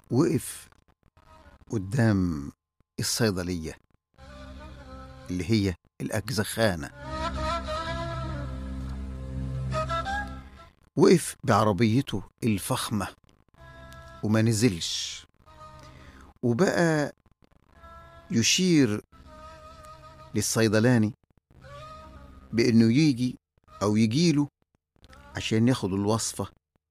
وقف قدام الصيدلية اللي هي الأجزخانة وقف بعربيته الفخمة وما نزلش وبقى يشير للصيدلاني بإنه يجي أو يجيله عشان ياخد الوصفة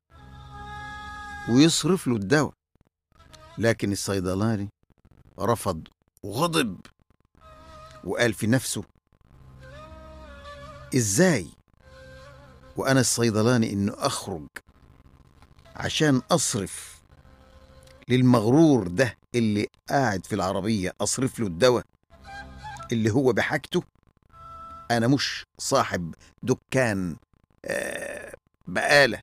ويصرف له الدواء لكن الصيدلاني رفض وغضب وقال في نفسه ازاي وانا الصيدلاني انه اخرج عشان اصرف للمغرور ده اللي قاعد في العربية اصرف له الدواء اللي هو بحاجته انا مش صاحب دكان آه، بقالة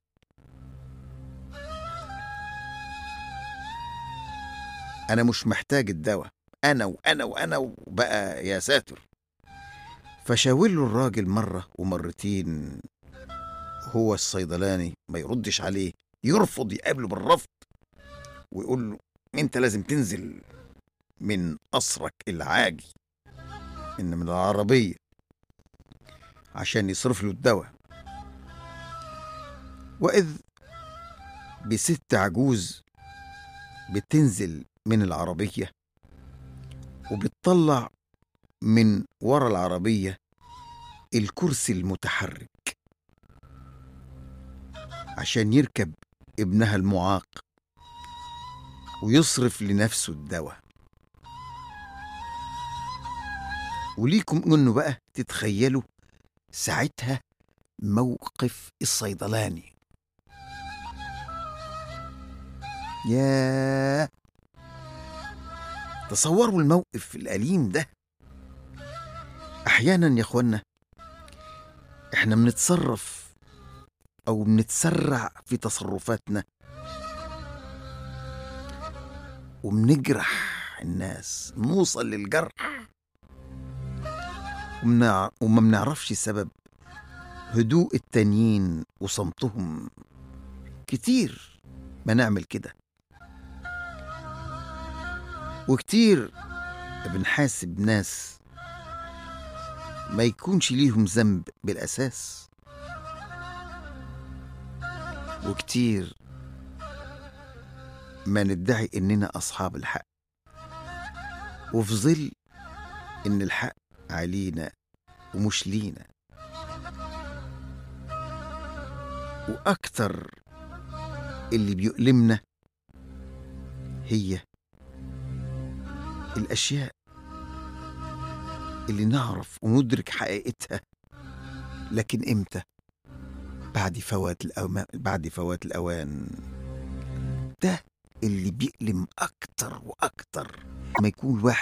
انا مش محتاج الدواء انا وانا وانا وبقى يا ساتر فشاور له الراجل مرة ومرتين هو الصيدلاني ما يردش عليه يرفض يقابله بالرفض ويقول له انت لازم تنزل من قصرك العاجي ان من العربية عشان يصرف له الدواء وإذ بست عجوز بتنزل من العربية وبتطلع من ورا العربية الكرسي المتحرك عشان يركب ابنها المعاق ويصرف لنفسه الدواء وليكم انه بقى تتخيلوا ساعتها موقف الصيدلاني ياه تصوروا الموقف الأليم ده أحيانا يا إخوانا إحنا بنتصرف أو بنتسرع في تصرفاتنا وبنجرح الناس نوصل للجرح ومنع... وما بنعرفش سبب هدوء التانيين وصمتهم كتير ما نعمل كده وكتير بنحاسب ناس ما يكونش ليهم ذنب بالأساس وكتير ما ندعي إننا أصحاب الحق وفي ظل إن الحق علينا ومش لينا وأكتر اللي بيؤلمنا هي الأشياء اللي نعرف وندرك حقيقتها لكن إمتى؟ بعد فوات الأوان بعد فوات الأوان ده اللي بيألم أكتر وأكتر ما يكون واحد